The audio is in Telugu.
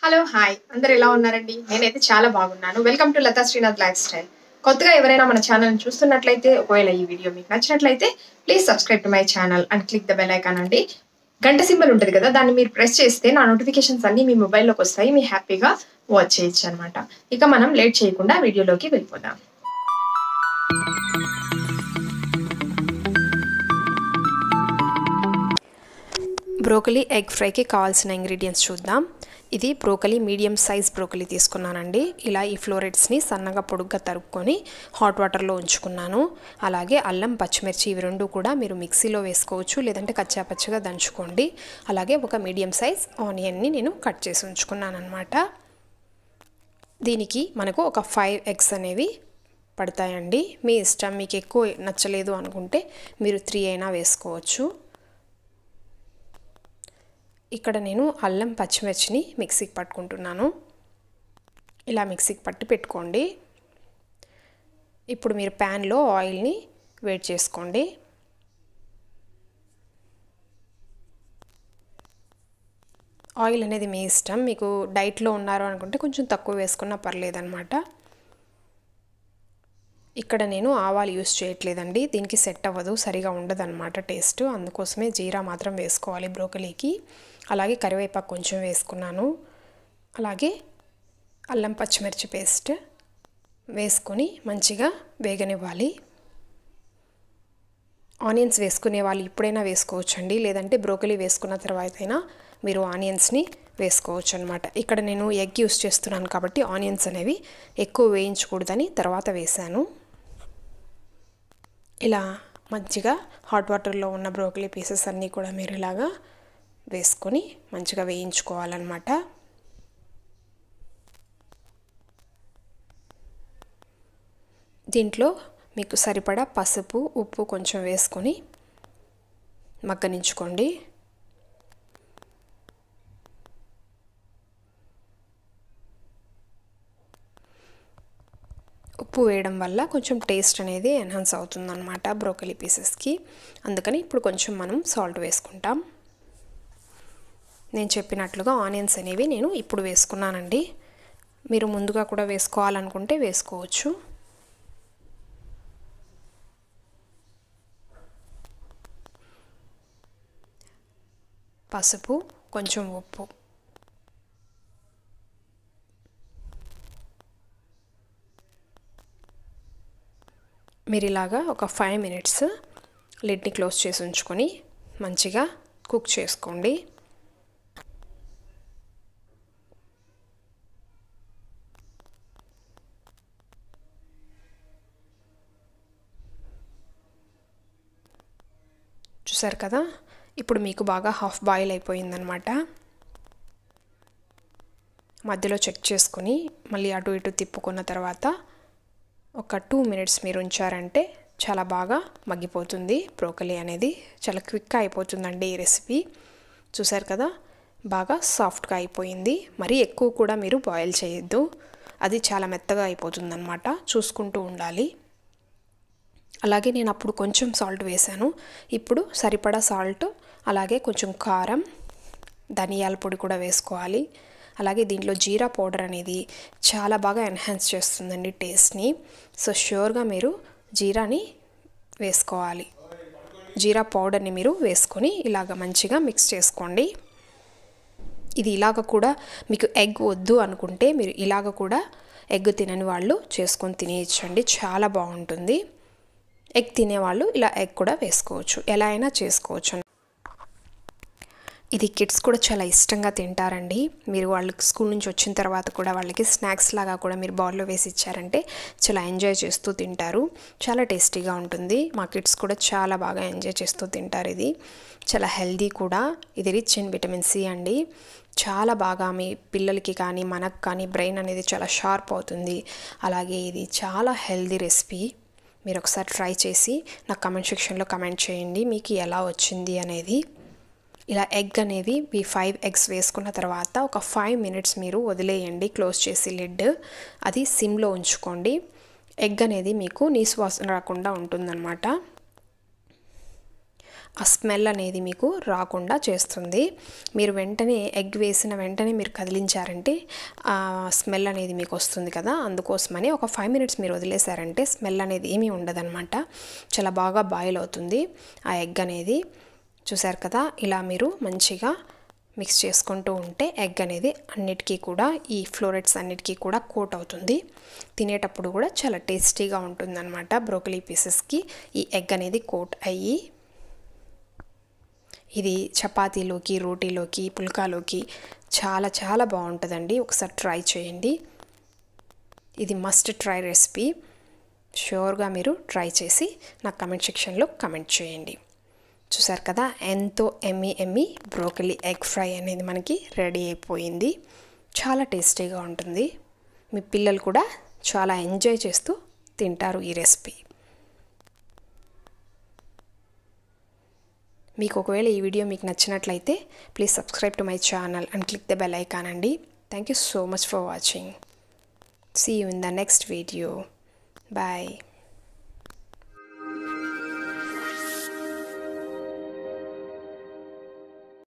హలో హాయ్ అందరు ఎలా ఉన్నారండి నేనైతే చాలా బాగున్నాను welcome to Latha Srinath lifestyle కొత్తగా ఎవరైనా మన ఛానల్ చూస్తున్నట్లయితే ఒకవేళ ఈ వీడియో మీకు నచ్చినట్లయితే please subscribe to my channel and click the bell icon అండి గంట సింబల్ ఉంటుంది కదా దాన్ని మీరు ప్రెస్ చేస్తే నా నోటిఫికేషన్స్ అన్ని మీ మొబైల్లోకి వస్తాయి మీ హ్యాపీగా వాచ్ చేయొచ్చు అనమాట ఇక మనం లేట్ చేయకుండా వీడియోలోకి వెళ్ళిపోదాం బ్రోకలీ ఎగ్ ఫ్రైకి కావాల్సిన ఇంగ్రీడియంట్స్ చూద్దాం ఇది బ్రోకలీ మీడియం సైజ్ బ్రోకలీ తీసుకున్నానండి ఇలా ఈ ఫ్లోరెట్స్ని సన్నగా పొడుగ్గా తరుక్కొని హాట్ వాటర్లో ఉంచుకున్నాను అలాగే అల్లం పచ్చిమిర్చి ఇవి రెండు కూడా మీరు మిక్సీలో వేసుకోవచ్చు లేదంటే కచ్చాపచ్చగా దంచుకోండి అలాగే ఒక మీడియం సైజ్ ఆనియన్ని నేను కట్ చేసి ఉంచుకున్నాను అనమాట దీనికి మనకు ఒక ఫైవ్ ఎగ్స్ అనేవి పడతాయండి మీ ఇష్టం మీకు ఎక్కువ నచ్చలేదు అనుకుంటే మీరు త్రీ అయినా వేసుకోవచ్చు ఇక్కడ నేను అల్లం పచ్చిమిర్చిని మిక్సీకి పట్టుకుంటున్నాను ఇలా మిక్సీకి పట్టి పెట్టుకోండి ఇప్పుడు మీరు ప్యాన్లో ఆయిల్ని వేడి చేసుకోండి ఆయిల్ అనేది మీ ఇష్టం మీకు డైట్లో ఉన్నారు అనుకుంటే కొంచెం తక్కువ వేసుకున్నా పర్లేదన్నమాట ఇక్కడ నేను ఆవాలు యూస్ చేయట్లేదండి దీనికి సెట్ అవ్వదు సరిగా ఉండదు అనమాట టేస్ట్ అందుకోసమే జీరా మాత్రం వేసుకోవాలి బ్రోకలీకి అలాగే కరివేపాకు కొంచెం వేసుకున్నాను అలాగే అల్లం పచ్చిమిర్చి పేస్ట్ వేసుకొని మంచిగా వేగనివ్వాలి ఆనియన్స్ వేసుకునే వాళ్ళు ఇప్పుడైనా వేసుకోవచ్చండి లేదంటే బ్రోకలీ వేసుకున్న తర్వాత అయినా మీరు ఆనియన్స్ని వేసుకోవచ్చు అనమాట ఇక్కడ నేను ఎగ్ యూస్ చేస్తున్నాను కాబట్టి ఆనియన్స్ అనేవి ఎక్కువ వేయించకూడదని తర్వాత వేశాను ఇలా మంచిగా హాట్ వాటర్లో ఉన్న బ్రోకలీ పీసెస్ అన్నీ కూడా మీరు ఇలాగా వేసుకొని మంచిగా వేయించుకోవాలన్నమాట దీంట్లో మీకు సరిపడా పసుపు ఉప్పు కొంచెం వేసుకొని మగ్గనించుకోండి ఉప్పు వేయడం వల్ల కొంచెం టేస్ట్ అనేది ఎన్హాన్స్ అవుతుందన్నమాట బ్రోకలీ పీసెస్కి అందుకని ఇప్పుడు కొంచెం మనం సాల్ట్ వేసుకుంటాం నేను చెప్పినట్లుగా ఆనియన్స్ అనేవి నేను ఇప్పుడు వేసుకున్నానండి మీరు ముందుగా కూడా వేసుకోవాలనుకుంటే వేసుకోవచ్చు పసుపు కొంచెం ఉప్పు మీరు ఇలాగా ఒక ఫైవ్ మినిట్స్ లిడ్ని క్లోజ్ చేసి ఉంచుకొని మంచిగా కుక్ చేసుకోండి చూసారు కదా ఇప్పుడు మీకు బాగా హాఫ్ బాయిల్ అయిపోయిందనమాట మధ్యలో చెక్ చేసుకుని మళ్ళీ అటు ఇటు తిప్పుకున్న తర్వాత ఒక టూ మినిట్స్ మీరు ఉంచారంటే చాలా బాగా మగ్గిపోతుంది బ్రోకలీ అనేది చాలా క్విక్గా అయిపోతుందండి ఈ రెసిపీ చూసారు కదా బాగా సాఫ్ట్గా అయిపోయింది మరీ ఎక్కువ కూడా మీరు బాయిల్ చేయొద్దు అది చాలా మెత్తగా అయిపోతుందన్నమాట చూసుకుంటూ ఉండాలి అలాగే నేను అప్పుడు కొంచెం సాల్ట్ వేశాను ఇప్పుడు సరిపడా సాల్ట్ అలాగే కొంచెం కారం ధనియాల పొడి కూడా వేసుకోవాలి అలాగే దీంట్లో జీరా పౌడర్ అనేది చాలా బాగా ఎన్హాన్స్ చేస్తుందండి టేస్ట్ని సో ష్యూర్గా మీరు జీరాని వేసుకోవాలి జీరా పౌడర్ని మీరు వేసుకొని ఇలాగ మంచిగా మిక్స్ చేసుకోండి ఇది ఇలాగ కూడా మీకు ఎగ్ వద్దు అనుకుంటే మీరు ఇలాగ కూడా ఎగ్ తినని వాళ్ళు చేసుకొని తినేయచ్చండి చాలా బాగుంటుంది ఎగ్ తినేవాళ్ళు ఇలా ఎగ్ కూడా వేసుకోవచ్చు ఎలా అయినా చేసుకోవచ్చు ఇది కిడ్స్ కూడా చాలా ఇష్టంగా తింటారండి మీరు వాళ్ళకి స్కూల్ నుంచి వచ్చిన తర్వాత కూడా వాళ్ళకి స్నాక్స్ లాగా కూడా మీరు బౌల్లో వేసి ఇచ్చారంటే చాలా ఎంజాయ్ చేస్తూ తింటారు చాలా టేస్టీగా ఉంటుంది మా కిడ్స్ కూడా చాలా బాగా ఎంజాయ్ చేస్తూ తింటారు ఇది చాలా హెల్దీ కూడా ఇది రిచ్ ఇన్ విటమిన్ సి అండి చాలా బాగా మీ పిల్లలకి కానీ మనకు కానీ బ్రెయిన్ అనేది చాలా షార్ప్ అవుతుంది అలాగే ఇది చాలా హెల్దీ రెసిపీ మీరు ఒకసారి ట్రై చేసి నాకు కమెంట్ సెక్షన్లో కమెంట్ చేయండి మీకు ఎలా వచ్చింది అనేది ఇలా ఎగ్ అనేవి ఈ ఫైవ్ ఎగ్స్ వేసుకున్న తర్వాత ఒక ఫైవ్ మినిట్స్ మీరు వదిలేయండి క్లోజ్ చేసి లిడ్ అది సిమ్లో ఉంచుకోండి ఎగ్ అనేది మీకు నీసు వాసన రాకుండా ఉంటుందన్నమాట ఆ స్మెల్ అనేది మీకు రాకుండా చేస్తుంది మీరు వెంటనే ఎగ్ వేసిన వెంటనే మీరు కదిలించారంటే ఆ స్మెల్ అనేది మీకు వస్తుంది కదా అందుకోసమని ఒక ఫైవ్ మినిట్స్ మీరు వదిలేశారంటే స్మెల్ అనేది ఏమీ ఉండదన్నమాట చాలా బాగా బాయిల్ అవుతుంది ఆ ఎగ్ అనేది చూసారు కదా ఇలా మీరు మంచిగా మిక్స్ చేసుకుంటూ ఉంటే ఎగ్ అనేది అన్నిటికీ కూడా ఈ ఫ్లోరెట్స్ అన్నిటికీ కూడా కోట్ అవుతుంది తినేటప్పుడు కూడా చాలా టేస్టీగా ఉంటుందన్నమాట బ్రోకలీ పీసెస్కి ఈ ఎగ్ అనేది కోట్ అయ్యి ఇది చపాతీలోకి రోటీలోకి పుల్కాలోకి చాలా చాలా బాగుంటుందండి ఒకసారి ట్రై చేయండి ఇది మస్ట్ ట్రై రెసిపీ షూర్గా మీరు ట్రై చేసి నాకు కమెంట్ సెక్షన్లో కమెంట్ చేయండి చూసారు కదా ఎంతో ఎమ్మి ఎమ్మి బ్రోకలీ ఎగ్ ఫ్రై అనేది మనకి రెడీ అయిపోయింది చాలా టేస్టీగా ఉంటుంది మీ పిల్లలు కూడా చాలా ఎంజాయ్ చేస్తూ తింటారు ఈ రెసిపీ మీకు ఒకవేళ ఈ వీడియో మీకు నచ్చినట్లయితే please subscribe to my channel and click the bell icon అండి thank you so much for watching see you in the next video bye